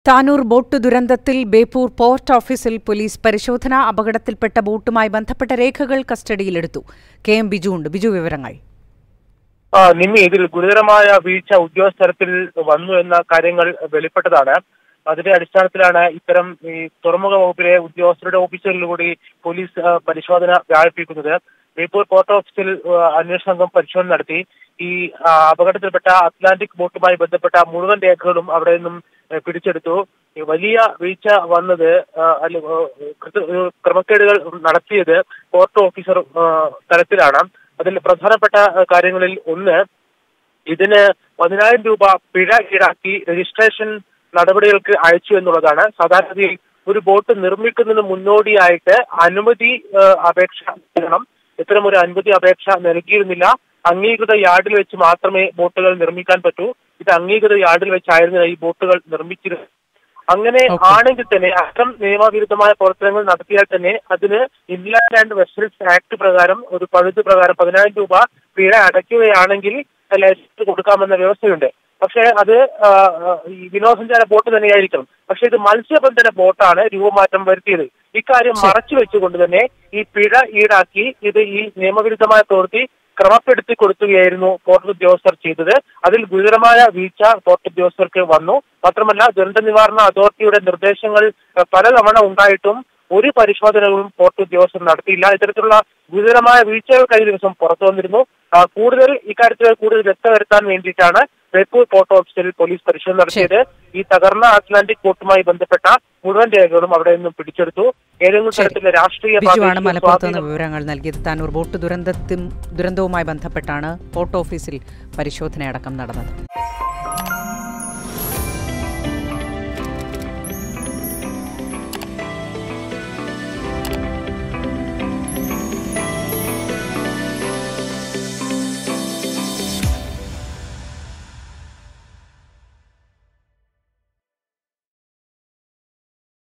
Tanur boat ദുരന്തത്തിൽ Beypore port ഓഫീസിൽ police പരിശോധന അപകടത്തിൽപ്പെട്ട ബോട്ടുമായി ബന്ധപ്പെട്ട രേഖകൾ കസ്റ്റഡിയിലെടുത്തു കെ എം ബിജു ഉണ്ട് ബിജു വിവരങ്ങൾ ആ, നിമ്മി ഇതിൽ ഗുരുതരമായ വീഴ്ച ഉദ്യോഗസ്ഥരത്തിൽ വന്നു എന്ന കാര്യങ്ങൾ വെളിപ്പെട്ടതാണ് അതിന്റെ അടിസ്ഥാനത്തിലാണ് ഇത്തരം ഈ തുറമുഖ വകുപ്പിലെ ഉദ്യോഗസ്ഥരുടെ ഓഫീസുകളിലൂടെ പോലീസ് ആ, പരിശോധന വ്യാപിപ്പിക്കുന്നത് ബേപ്പൂർ പോർട്ട് ഓഫീസിൽ ആ, അന്വേഷണ സംഘം പരിശോധന നടത്തി ഈ ആ, അപകടത്തിൽപ്പെട്ട അറ്റ്ലാന്റിക് ബോട്ടുമായി ബന്ധപ്പെട്ട മുഴുവൻ രേഖകളും അവിടെ നിന്നും ആ, പിടിച്ചെടുത്തു ഈ വലിയ വീഴ്ച വന്നത് ആ, അല്ല, ആ, കൃത്യ- ഒരു ക്രമക്കേടുകൾ നടത്തിയത് പോർട്ട് ഓഫീസർ ആ, തലത്തിലാണ് അതിൽ പ്രധാനപ്പെട്ട ആ, കാര്യങ്ങളിൽ ഒന്ന് ഇതിന് പതിനായിരം രൂപ പിഴ ഈടാക്കി രജിസ്ട്രേഷൻ നടപടികൾക്ക് അയച്ചു എന്നുള്ളതാണ് സാധാരണഗതിയിൽ ഒരു ബോട്ട് നിർമ്മിക്കുന്നതിന് മുന്നോടിയായിട്ട് അനുമതി ആ, അപേക്ഷ നൽകണം ഇത്തരം ഒരു അനുമതി അപേക്ഷ നൽകിയിരുന്നില്ല അംഗീകൃത യാർഡിൽ വെച്ച് മാത്രമേ ബോട്ടുകൾ നിർമ്മിക്കാൻ പറ്റൂ ഇത് അംഗീകൃത യാർഡിൽ വെച്ചായിരുന്നു ഈ ബോട്ടുകൾ നിർമ്മിച്ചിരുന്നത് അങ്ങനെ Okay. ആണെങ്കിൽ തന്നെ അത്തരം നിയമവിരുദ്ധമായ പ്രവർത്തനങ്ങൾ നടത്തിയാൽ തന്നെ അതിന് ഇൻലാൻഡ് ആൻഡ് വെസൽസ് ആക്ട് പ്രകാരം ഒരു പഴുത് പ്രകാരം പതിനായിരം രൂപ പിഴ അടയ്ക്കുകയാണെങ്കിൽ ലൈസൻസ് കൊടുക്കാമെന്ന വ്യവസ്ഥയുണ്ട് പക്ഷേ അത് ആ, ആ, ഈ വിനോദസഞ്ചാര ബോട്ട് തന്നെയായിരിക്കണം പക്ഷേ ഇത് മത്സ്യബന്ധന ബോട്ടാണ് രൂപമാറ്റം വരുത്തിയത് ഇക്കാര്യം ശരി. മറച്ചു വെച്ചുകൊണ്ട് തന്നെ ഈ പിഴ ഈടാക്കി ഇത് ഈ നിയമവിരുദ്ധമായ പ്രവൃത്തി ക്രമപ്പെടുത്തി കൊടുക്കുകയായിരുന്നു പോർട്ട് ഉദ്യോഗസ്ഥർ ചെയ്തത് അതിൽ ഗുരുതരമായ വീഴ്ച പോർട്ട് ഉദ്യോഗസ്ഥർക്ക് വന്നു മാത്രമല്ല ദുരന്ത നിവാരണ അതോറിറ്റിയുടെ നിർദ്ദേശങ്ങൾ അഹ്, പലതവണ ഉണ്ടായിട്ടും ഒരു പരിശോധനകളും പോർട്ട് ഉദ്യോഗസ്ഥർ നടത്തിയില്ല ഇത്തരത്തിലുള്ള ഗുരുതരമായ വീഴ്ചകൾ കഴിഞ്ഞ ദിവസം പുറത്തു വന്നിരുന്നു ആ, കൂടുതൽ ഇക്കാര്യത്തിൽ കൂടുതൽ വ്യക്തത വരുത്താൻ വേണ്ടിയിട്ടാണ് ബേപ്പൂർ പോർട്ട് ഓഫീസിൽ പോലീസ് പരിശോധന നടത്തിയത് ഈ തകർന്ന അറ്റ്ലാന്റിക് ബോട്ടുമായി ബന്ധപ്പെട്ട മുഴുവൻ രേഖകളും അവിടെ നിന്നും പിടിച്ചെടുത്തു ഏതെങ്കിലും ശരി. തരത്തിലെ രാഷ്ട്രീയ ബിജുവാണ് പ്രാദേശിക മലപ്പുറത്ത് നിന്ന് സ്വാധീനം വിവരങ്ങൾ നൽകിയത് താനൂർ ബോട്ട് ദുരന്തത്തിൽ ദുരന്തവുമായി ബന്ധപ്പെട്ടാണ് പോർട്ട് ഓഫീസിൽ പരിശോധനയടക്കം നടന്നത്